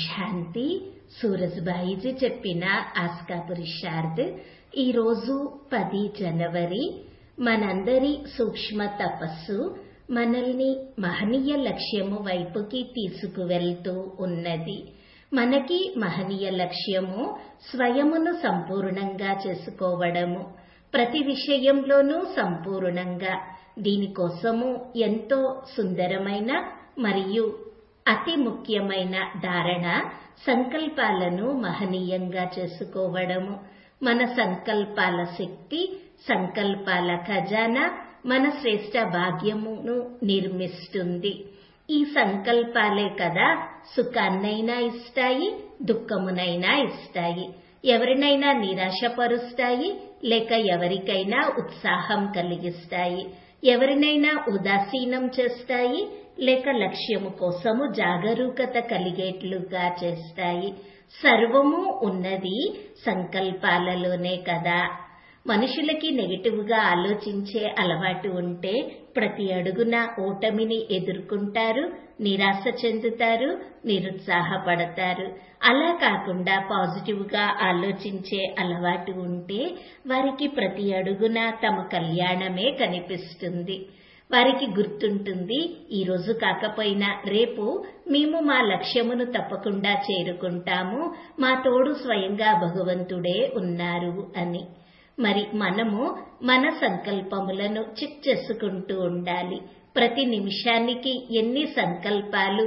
శాంతి సూరజ్బాయిజీ చెప్పిన ఆస్కా పురుషార్థ్ ఈరోజు పది జనవరి మనందరి సూక్ష్మ తపస్సు మనల్ని మహనీయ లక్ష్యము వైపుకి తీసుకువెళ్తూ ఉన్నది మనకి మహనీయ లక్ష్యము స్వయమును సంపూర్ణంగా చేసుకోవడము ప్రతి విషయంలోనూ సంపూర్ణంగా దీనికోసము ఎంతో సుందరమైన మరియు అతి ముఖ్యమైన ధారణ సంకల్పాలను మహనీయంగా చేసుకోవడము మన సంకల్పాల శక్తి సంకల్పాల ఖజానా మన శ్రేష్ట భాగ్యమును నిర్మిస్తుంది ఈ సంకల్పాలే కదా సుఖాన్నైనా ఇస్తాయి దుఃఖమునైనా ఇస్తాయి ఎవరినైనా నిరాశపరుస్తాయి లేక ఎవరికైనా ఉత్సాహం కలిగిస్తాయి ఎవరినైనా ఉదాసీనం చేస్తాయి లేక లక్ష్యము కోసము జాగరూకత కలిగేట్లుగా చేస్తాయి సర్వము ఉన్నది సంకల్పాలలోనే కదా మనుషులకి నెగిటివ్ గా ఆలోచించే అలవాటు ఉంటే ప్రతి అడుగున ఓటమిని ఎదుర్కొంటారు నిరాశ చెందుతారు నిరుత్సాహపడతారు అలా కాకుండా పాజిటివ్ గా ఆలోచించే అలవాటు ఉంటే వారికి ప్రతి అడుగున తమ కళ్యాణమే కనిపిస్తుంది వారికి గుర్తుంటుంది ఈ రోజు కాకపోయినా రేపు మేము మా లక్ష్యమును తప్పకుండా చేరుకుంటాము మా తోడు స్వయంగా భగవంతుడే ఉన్నారు అని మరి మనము మన సంకల్పములను చెక్ చేసుకుంటూ ఉండాలి ప్రతి నిమిషానికి ఎన్ని సంకల్పాలు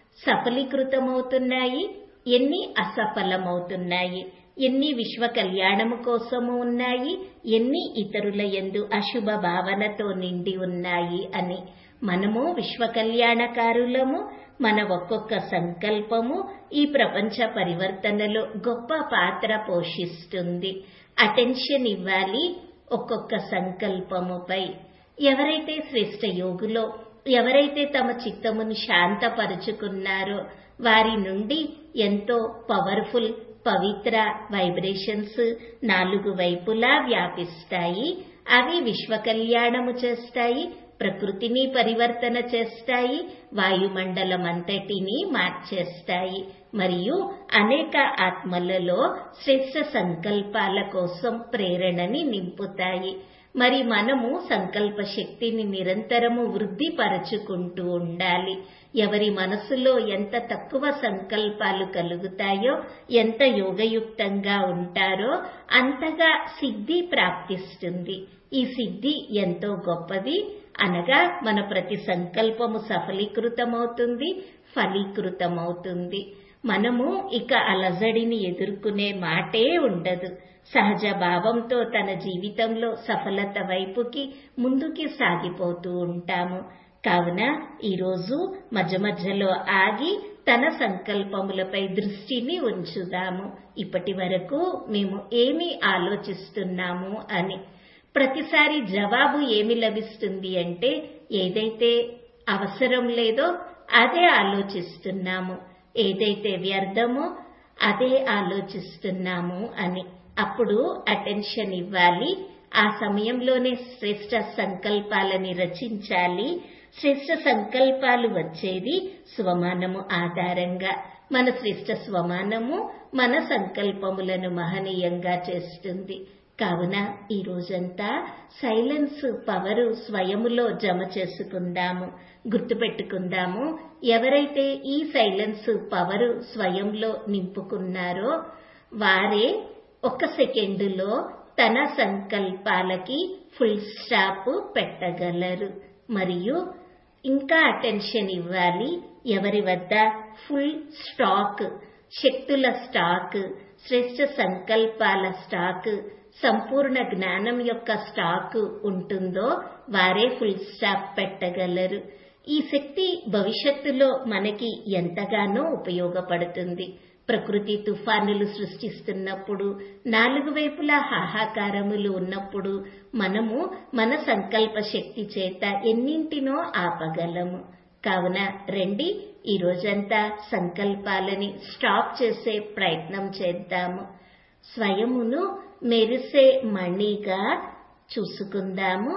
సఫలీకృతమవుతున్నాయి ఎన్ని అసఫలమవుతున్నాయి ఎన్ని విశ్వ కళ్యాణము కోసము ఉన్నాయి ఎన్ని ఇతరుల ఎందు అశుభ భావనతో నిండి ఉన్నాయి అని మనము విశ్వ కళ్యాణకారులము మన ఒక్కొక్క సంకల్పము ఈ ప్రపంచ పరివర్తనలో గొప్ప పాత్ర పోషిస్తుంది అటెన్షన్ ఇవ్వాలి ఒక్కొక్క సంకల్పముపై ఎవరైతే శ్రేష్ట యోగులో ఎవరైతే తమ చిత్తమును శాంతపరుచుకున్నారో వారి నుండి ఎంతో పవర్ఫుల్ పవిత్ర వైబ్రేషన్స్ నాలుగు వైపులా వ్యాపిస్తాయి అవి విశ్వ కళ్యాణము చేస్తాయి ప్రకృతిని పరివర్తన చేస్తాయి వాయుమండలం అంతటిని మార్చేస్తాయి మరియు అనేక ఆత్మలలో శ్రేష్ట సంకల్పాల కోసం ప్రేరణని నింపుతాయి మరి మనము సంకల్ప శక్తిని నిరంతరము వృద్ధిపరచుకుంటూ ఉండాలి ఎవరి మనసులో ఎంత తక్కువ సంకల్పాలు కలుగుతాయో ఎంత యోగయుక్తంగా ఉంటారో అంతగా సిద్ధి ప్రాప్తిస్తుంది ఈ సిద్ధి ఎంతో గొప్పది అనగా మన ప్రతి సంకల్పము సఫలీకృతమవుతుంది ఫలీకృతమవుతుంది మనము ఇక అలజడిని ఎదుర్కొనే మాటే ఉండదు సహజ భావంతో తన జీవితంలో సఫలత వైపుకి ముందుకి సాగిపోతూ ఉంటాము కావున ఈరోజు మధ్య మధ్యలో ఆగి తన సంకల్పములపై దృష్టిని ఉంచుదాము ఇప్పటి వరకు మేము ఏమి ఆలోచిస్తున్నాము అని ప్రతిసారి జవాబు ఏమి లభిస్తుంది అంటే ఏదైతే అవసరం లేదో అదే ఆలోచిస్తున్నాము ఏదైతే వ్యర్థమో అదే ఆలోచిస్తున్నాము అని అప్పుడు అటెన్షన్ ఇవ్వాలి ఆ సమయంలోనే శ్రేష్ట సంకల్పాలని రచించాలి శ్రేష్ట సంకల్పాలు వచ్చేది స్వమానము ఆధారంగా మన శ్రేష్ట స్వమానము మన సంకల్పములను మహనీయంగా చేస్తుంది కావున ఈ రోజంతా సైలెన్స్ పవరు స్వయములో జమ చేసుకుందాము గుర్తుపెట్టుకుందాము ఎవరైతే ఈ సైలెన్స్ పవరు స్వయంలో నింపుకున్నారో వారే ఒక సెకండులో తన సంకల్పాలకి ఫుల్ స్టాప్ పెట్టగలరు మరియు ఇంకా అటెన్షన్ ఇవ్వాలి ఎవరి వద్ద ఫుల్ స్టాక్ శక్తుల స్టాక్ శ్రేష్ట సంకల్పాల స్టాక్ సంపూర్ణ జ్ఞానం యొక్క స్టాక్ ఉంటుందో వారే ఫుల్ స్టాప్ పెట్టగలరు ఈ శక్తి భవిష్యత్తులో మనకి ఎంతగానో ఉపయోగపడుతుంది ప్రకృతి తుఫానులు సృష్టిస్తున్నప్పుడు నాలుగు వైపులా హాహాకారములు ఉన్నప్పుడు మనము మన సంకల్ప శక్తి చేత ఎన్నింటినో ఆపగలము కావున రండి ఈ రోజంతా సంకల్పాలని స్టాప్ చేసే ప్రయత్నం చేద్దాము స్వయమును మెరిసే మణిగా చూసుకుందాము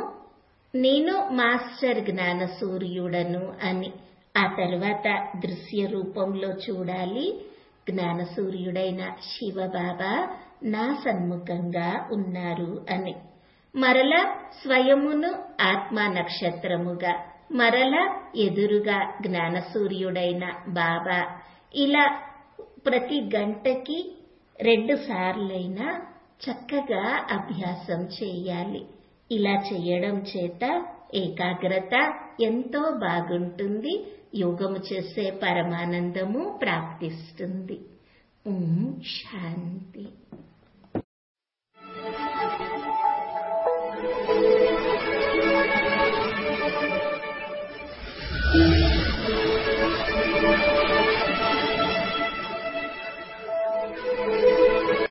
నేను మాస్టర్ జ్ఞాన సూర్యుడను అని ఆ తర్వాత దృశ్య రూపంలో చూడాలి జ్ఞానసూర్యుడైన శివబాబా నా సన్ముఖంగా ఉన్నారు అని మరల స్వయమును ఆత్మ నక్షత్రముగా మరల ఎదురుగా జ్ఞానసూర్యుడైన బాబా ఇలా ప్రతి గంటకి రెండు సార్లైనా చక్కగా అభ్యాసం చేయాలి ఇలా చేయడం చేత ఏకాగ్రత ఎంతో బాగుంటుంది యోగము చేసే పరమానందము ప్రాప్తిస్తుంది ఓం శాంతి